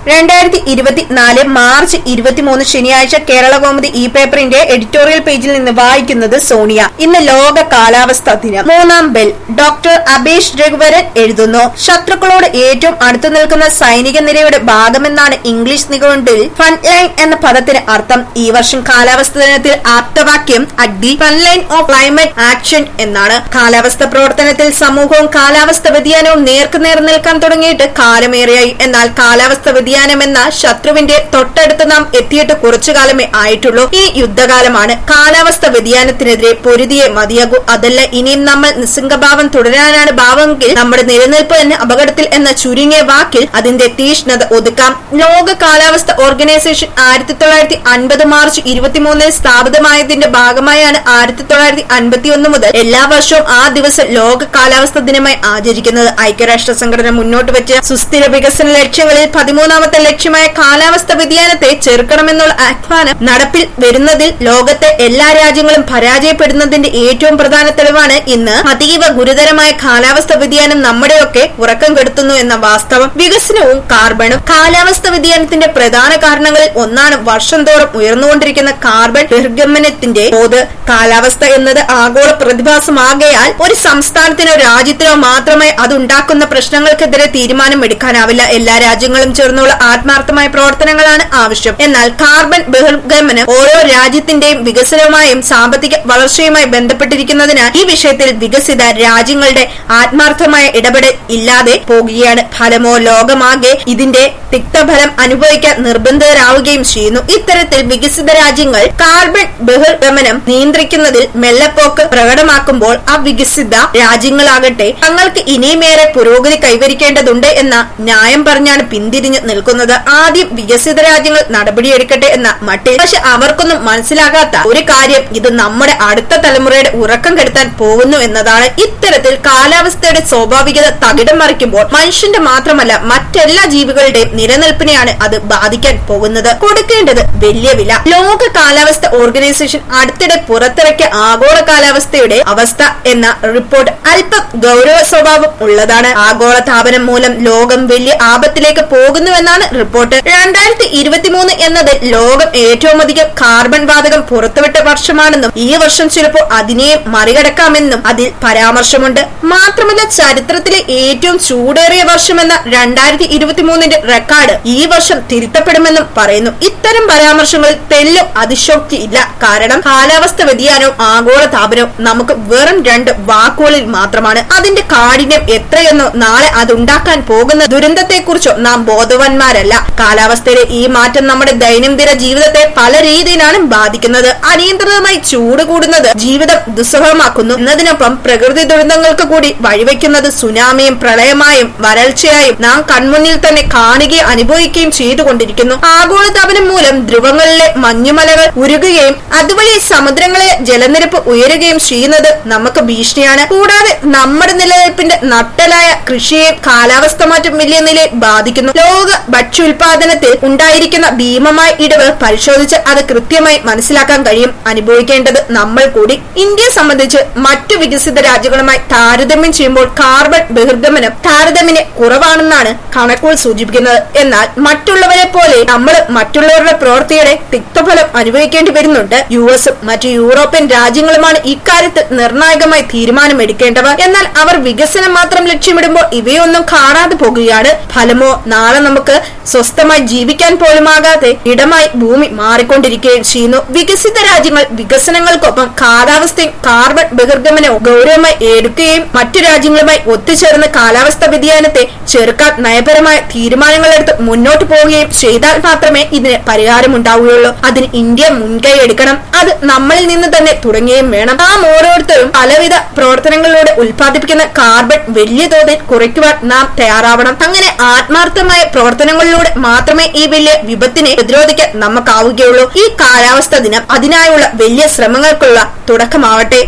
രണ്ടായിരത്തി ഇരുപത്തിനാല് മാർച്ച് ഇരുപത്തിമൂന്ന് ശനിയാഴ്ച കേരള കോമതി ഇ പേപ്പറിന്റെ എഡിറ്റോറിയൽ പേജിൽ നിന്ന് വായിക്കുന്നത് സോണിയ ഇന്ന് ലോക കാലാവസ്ഥാ ദിനം മൂന്നാം ബെൽ ഡോക്ടർ അബേഷ് രഘുവരൻ എഴുതുന്നു ശത്രുക്കളോട് ഏറ്റവും അടുത്തു നിൽക്കുന്ന സൈനിക നിരയുടെ ഭാഗമെന്നാണ് ഇംഗ്ലീഷ് നിഘണ്ടുവിൽ ഫ്രണ്ട് ലൈൻ എന്ന പദത്തിന് അർത്ഥം ഈ വർഷം കാലാവസ്ഥാ ദിനത്തിൽ ആപ്തവാക്യം at the front line of climate action എന്നാണ് കാലാവസ്ഥ പ്രവർത്തനത്തിൽ സമൂഹവും കാലാവസ്ഥ വ്യതിയാനവും നേർക്കുനേർ നിൽക്കാൻ തുടങ്ങിയിട്ട് കാലമേറെയായി എന്നാൽ കാലാവസ്ഥ വ്യതിയാനം എന്ന ശത്രുവിന്റെ തൊട്ടടുത്ത് നാം എത്തിയിട്ട് കുറച്ചു കാലമേ ആയിട്ടുള്ളൂ ഈ യുദ്ധകാലമാണ് കാലാവസ്ഥ വ്യതിയാനത്തിനെതിരെ പൊരുതിയെ മതിയാകൂ അതല്ല ഇനിയും നമ്മൾ നിസ്സംഗഭാവം തുടരാനാണ് ഭാവമെങ്കിൽ നമ്മുടെ നിലനിൽപ്പ് തന്നെ അപകടത്തിൽ എന്ന ചുരുങ്ങിയ വാക്കിൽ അതിന്റെ തീഷ്ണത ഒതുക്കാം ലോക കാലാവസ്ഥ ഓർഗനൈസേഷൻ ആയിരത്തി തൊള്ളായിരത്തി അൻപത് മാർച്ച് ഇരുപത്തിമൂന്നിൽ സ്ഥാപിതമായതിന്റെ ഭാഗമായാണ് ആയിരത്തി തൊള്ളായിരത്തി അൻപത്തി ഒന്ന് മുതൽ എല്ലാ വർഷവും ആ ദിവസം ലോക കാലാവസ്ഥ ദിനമായി ആചരിക്കുന്നത് ഐക്യരാഷ്ട്ര സംഘടന മുന്നോട്ട് വെച്ച സുസ്ഥിര വികസന ലക്ഷ്യങ്ങളിൽ പതിമൂന്നാമത്തെ ലക്ഷ്യമായ കാലാവസ്ഥ വ്യതിയാനത്തെ ചെറുക്കണമെന്നുള്ള ആഹ്വാനം നടപ്പിൽ വരുന്നതിൽ ലോകത്തെ എല്ലാ രാജ്യങ്ങളും പരാജയപ്പെടുന്നതിന്റെ ഏറ്റവും പ്രധാന തെളിവാണ് ഇന്ന് അതീവ ഗുരുതരമായ കാലാവസ്ഥ വ്യതിയാനം നമ്മുടെയൊക്കെ ഉറക്കം കെടുത്തുന്നു എന്ന വാസ്തവം വികസനവും കാർബണും കാലാവസ്ഥ വ്യതിയാനത്തിന്റെ പ്രധാന കാരണങ്ങളിൽ ഒന്നാണ് വർഷം തോറും ഉയർന്നുകൊണ്ടിരിക്കുന്ന കാർബൺ ബഹിർഗമനത്തിന്റെ തോത് കാലാവസ്ഥ എന്നത് ആഗോള പ്രതിഭാസമാകയാൽ ഒരു സംസ്ഥാനത്തിനോ രാജ്യത്തിനോ മാത്രമേ അതുണ്ടാക്കുന്ന പ്രശ്നങ്ങൾക്കെതിരെ തീരുമാനം എടുക്കാനാവില്ല എല്ലാ രാജ്യങ്ങളും ചേർന്നുള്ള ആത്മാർത്ഥമായ പ്രവർത്തനങ്ങളാണ് ആവശ്യം എന്നാൽ കാർബൺ ബഹിർഗമനം ഓരോ രാജ്യത്തിന്റെയും വികസനവുമായും സാമ്പത്തിക വളർച്ചയുമായി ബന്ധപ്പെട്ടിരിക്കുന്നതിനാൽ ഈ വിഷയത്തിൽ വികസിത രാജ്യങ്ങളുടെ ആത്മാർത്ഥമായ ഇടപെടൽ ഇല്ലാതെ പോകുകയാണ് ഫലമോ ലോകമാകെ ഇതിന്റെ തിക്തഫലം അനുഭവിക്കാൻ നിർബന്ധിതരാവുകയും ചെയ്യുന്നു ഇത്തരത്തിൽ വികസിത രാജ്യങ്ങൾ കാർബൺ ബഹിർഗമനം നിയന്ത്രിക്കുന്നതിൽ മെല്ലപ്പോക്ക് പ്രകടമാക്കുമ്പോൾ അവികസിത രാജ്യങ്ങളാകട്ടെ തങ്ങൾക്ക് ഇനിയുമേറെ പുരോഗതി കൈവരിക്കേണ്ടതുണ്ട് എന്ന ന്യായം പറഞ്ഞാണ് പിന്തിരിഞ്ഞു നിൽക്കുന്നത് ആദ്യം വികസിത രാജ്യങ്ങൾ നടപടിയെടുക്കട്ടെ എന്ന മട്ടിൽ പക്ഷെ അവർക്കൊന്നും മനസ്സിലാകാത്ത ഒരു കാര്യം ഇത് നമ്മുടെ അടുത്ത തലമുറയുടെ ഉറക്കം കെടുത്താൻ പോകുന്നു എന്നതാണ് ഇത്തരത്തിൽ കാലാവസ്ഥയുടെ സ്വാഭാവികത തകിടം മറിക്കുമ്പോൾ മനുഷ്യന്റെ മാത്രമല്ല മറ്റെല്ലാ ജീവികളുടെയും നിലനിൽപ്പിനെയാണ് അത് ബാധിക്കാൻ പോകുന്നത് കൊടുക്കേണ്ടത് വലിയ വില ലോക കാലാവസ്ഥ ഓർഗനൈസേഷൻ അടുത്തിടെ പുറത്തിറക്കിയ ആഗോള കാലാവസ്ഥയുടെ അവസ്ഥ എന്ന റിപ്പോർട്ട് അല്പം ഗൗരവ സ്വഭാവം ഉള്ളതാണ് ആഗോള താപനം മൂലം ലോകം വലിയ ആപത്തിലേക്ക് പോകുന്നുവെന്നാണ് റിപ്പോർട്ട് രണ്ടായിരത്തി ഇരുപത്തിമൂന്ന് എന്നത് ലോകം ഏറ്റവും അധികം കാർബൺ വാതകം പുറത്തുവിട്ട വർഷമാണെന്നും ഈ വർഷം ചിലപ്പോൾ അതിനെയും മറികടക്കാമെന്നും അതിൽ പരാമർശമുണ്ട് മാത്രമല്ല ചരിത്രത്തിലെ ഏറ്റവും ചൂടേറിയ വർഷമെന്ന രണ്ടായിരത്തി ഇരുപത്തിമൂന്നിന്റെ റെക്കോർഡ് ഈ വർഷം തിരുത്തപ്പെടുമെന്നും പറയുന്നു ഇത്തരം പരാമർശങ്ങളിൽ തെല്ലും അതിശോക്തി ഇല്ല കാരണം കാലാവസ്ഥ വ്യതിയാനവും ആഗോള താപനവും നമുക്ക് വെറും രണ്ട് വാക്കുകളിൽ മാത്രമാണ് അതിന്റെ കാഠിന്യം എത്രയെന്നോ നാളെ അതുണ്ടാക്കാൻ പോകുന്ന ദുരന്തത്തെക്കുറിച്ചോ നാം ബോധവാന്മാരല്ല കാലാവസ്ഥയിലെ ഈ മാറ്റം നമ്മുടെ ദൈനംദിന ജീവിതത്തെ പല രീതിയിലാണ് ബാധിക്കുന്നത് അനിയന്ത്രിതമായി ചൂട് കൂടുന്നത് ജീവിതം ദുസ്സഹമാക്കുന്നു എന്നതിനൊപ്പം പ്രകൃതി ദുരന്തങ്ങൾക്ക് കൂടി വഴിവെക്കുന്നത് സുനാമിയും പ്രളയമായും വരൾച്ചയായും നാം കൺമുന്നിൽ തന്നെ കാണുകയും അനുഭവിക്കുകയും ചെയ്തുകൊണ്ടിരിക്കുന്നു ആഗോളതാപനം മൂലം ധ്രുവങ്ങളിലെ മഞ്ഞുമലകൾ ഉരുകുകയും അതുവഴി സമുദ്രങ്ങളിലെ ജലനിരപ്പ് ഉയരുകയും ചെയ്യുന്നത് നമുക്ക് ഭീഷണിയാണ് കൂടാതെ നമ്മുടെ നിലനിൽപ്പിന്റെ നട്ടലായ കൃഷിയെയും കാലാവസ്ഥ മാറ്റം വലിയ നിലയിൽ ബാധിക്കുന്നു ലോക ഭക്ഷ്യോൽപാദനത്തിൽ ഉണ്ടായിരിക്കുന്ന ഭീമമായ ഇടിവ് പരിശോധിച്ച് അത് കൃത്യമായി മനസ്സിലാക്കാൻ കഴിയും അനുഭവിക്കേണ്ടത് നമ്മൾ കൂടി ഇന്ത്യയെ സംബന്ധിച്ച് മറ്റു വികസിത രാജ്യങ്ങളുമായി താരതമ്യം ചെയ്യുമ്പോൾ കാർബൺ ബഹിർഗമനം താരതമ്യേന കുറവാണെന്നാണ് കണക്കുകൾ സൂചിപ്പിക്കുന്നത് എന്നാൽ മറ്റുള്ളവരെ പോലെ നമ്മൾ മറ്റുള്ളവരുടെ പ്രവൃത്തിയുടെ തിക്തഫലം അനുഭവിക്കേണ്ടി വരുന്നുണ്ട് യു എസും മറ്റു യൂറോപ്യൻ രാജ്യങ്ങളുമാണ് ഇക്കാര്യത്തിൽ നിർണായകമായി തീരുമാനമെടുക്കേണ്ടവർ എന്നാൽ അവർ വികസനം മാത്രം ലക്ഷ്യമിടുമ്പോൾ ഇവയൊന്നും കാണാതെ പോകുകയാണ് ഫലമോ നാളെ നമുക്ക് സ്വസ്ഥമായി ജീവിക്കാൻ പോലുമാകാതെ ഇടമായി ഭൂമി മാറിക്കൊണ്ടിരിക്കുകയും ചെയ്യുന്നു വികസിത രാജ്യങ്ങൾ വികസനങ്ങൾക്കൊപ്പം കാലാവസ്ഥയും കാർബൺ ബഹിർഗമനവും ഗൗരവമായി എടുക്കുകയും മറ്റു രാജ്യങ്ങളുമായി ഒത്തുചേർന്ന് കാലാവസ്ഥ വ്യതിയാനത്തെ ചെറുക്കാൻ നയപരമായ തീരുമാനങ്ങളെടുത്ത് മുന്നോട്ട് പോവുകയും ചെയ്താൽ മാത്രമേ ഇതിന് പരിഹാരമുണ്ടാവുകയുള്ളൂ അതിന് ഇന്ത്യ മുൻകൈ എടുക്കണം അത് നമ്മളിൽ നിന്ന് തന്നെ തുടങ്ങുകയും വേണം നാം ഓരോരുത്തരും പലവിധ പ്രവർത്തനങ്ങളിലൂടെ ഉൽപ്പാദിപ്പിക്കുന്ന കാർബൺ വലിയ തോതിൽ കുറയ്ക്കുവാൻ നാം തയ്യാറാവണം അങ്ങനെ ആത്മാർത്ഥമായ പ്രവർത്തനങ്ങളിലൂടെ മാത്രമേ ഈ വലിയ വിപത്തിനെ പ്രതിരോധിക്കാൻ നമുക്കാവുകയുള്ളൂ ഈ കാലാവസ്ഥ ദിനം അതിനായുള്ള വലിയ ശ്രമങ്ങൾക്കുള്ള തുടക്കമാവട്ടെ